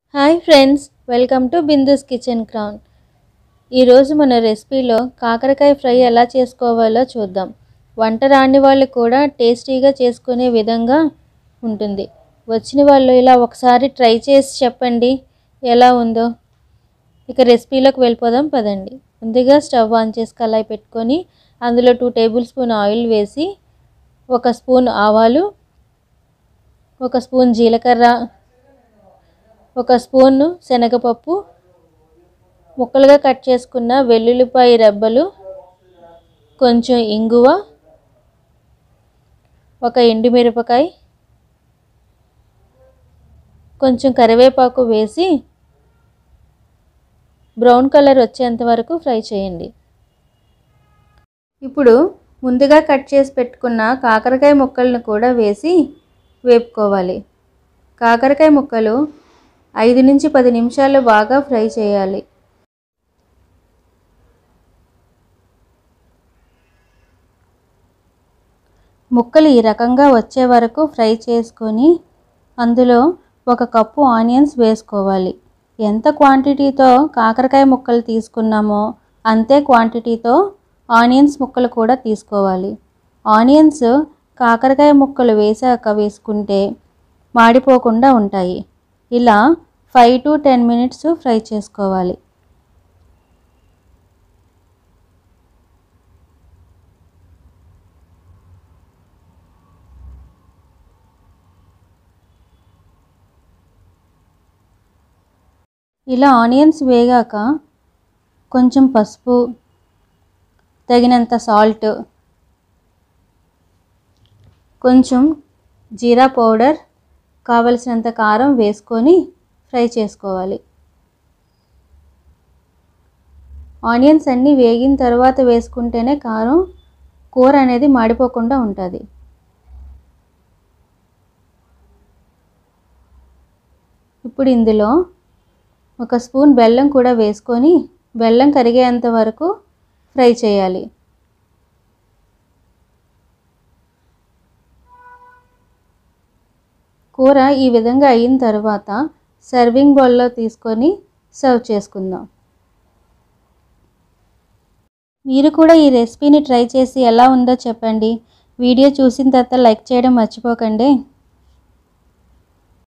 hi friends welcome to Bindu's kitchen క్రౌన్ ఈరోజు మన రెసిపీలో కాకరకాయ ఫ్రై ఎలా చేసుకోవాలో చూద్దాం వంట రాని వాళ్ళు కూడా టేస్టీగా చేసుకునే విధంగా ఉంటుంది వచ్చిన వాళ్ళు ఇలా ఒకసారి ట్రై చేసి చెప్పండి ఎలా ఉందో ఇక రెసిపీలోకి వెళ్ళిపోదాం పదండి ముందుగా స్టవ్ ఆన్ చేసి కళాయి పెట్టుకొని అందులో టూ టేబుల్ స్పూన్ ఆయిల్ వేసి ఒక స్పూన్ ఆవాలు ఒక స్పూన్ జీలకర్ర ఒక స్పూన్ శనగపప్పు ముక్కలుగా కట్ చేసుకున్న వెల్లుల్లిపాయ రెబ్బలు కొంచెం ఇంగువ ఒక ఎండుమిరపకాయ కొంచెం కరివేపాకు వేసి బ్రౌన్ కలర్ వచ్చేంత వరకు ఫ్రై చేయండి ఇప్పుడు ముందుగా కట్ చేసి పెట్టుకున్న కాకరకాయ ముక్కలను కూడా వేసి వేపుకోవాలి కాకరకాయ ముక్కలు ఐదు నుంచి పది నిమిషాలు బాగా ఫ్రై చేయాలి ముక్కలు ఈ రకంగా వచ్చే వరకు ఫ్రై చేసుకొని అందులో ఒక కప్పు ఆనియన్స్ వేసుకోవాలి ఎంత క్వాంటిటీతో కాకరకాయ ముక్కలు తీసుకున్నామో అంతే క్వాంటిటీతో ఆనియన్స్ ముక్కలు కూడా తీసుకోవాలి ఆనియన్స్ కాకరకాయ ముక్కలు వేసాక వేసుకుంటే మాడిపోకుండా ఉంటాయి ఇలా five to ten minutes fry చేసుకోవాలి ఇలా ఆనియన్స్ వేగాక కొంచెం పసుపు తగినంత సాల్ట్ కొంచెం జీరా పౌడర్ కావలసినంత కారం వేసుకొని ఫ్రై చేసుకోవాలి ఆనియన్స్ అన్నీ వేగిన తర్వాత వేసుకుంటేనే కారం కూర అనేది మాడిపోకుండా ఉంటుంది ఇప్పుడు ఇందులో ఒక స్పూన్ బెల్లం కూడా వేసుకొని బెల్లం కరిగేంత వరకు ఫ్రై చేయాలి కూర ఈ విధంగా అయిన తర్వాత సర్వింగ్ బౌల్లో తీసుకొని సర్వ్ చేసుకుందాం మీరు కూడా ఈ రెసిపీని ట్రై చేసి ఎలా ఉందో చెప్పండి వీడియో చూసిన తర్వాత లైక్ చేయడం మర్చిపోకండి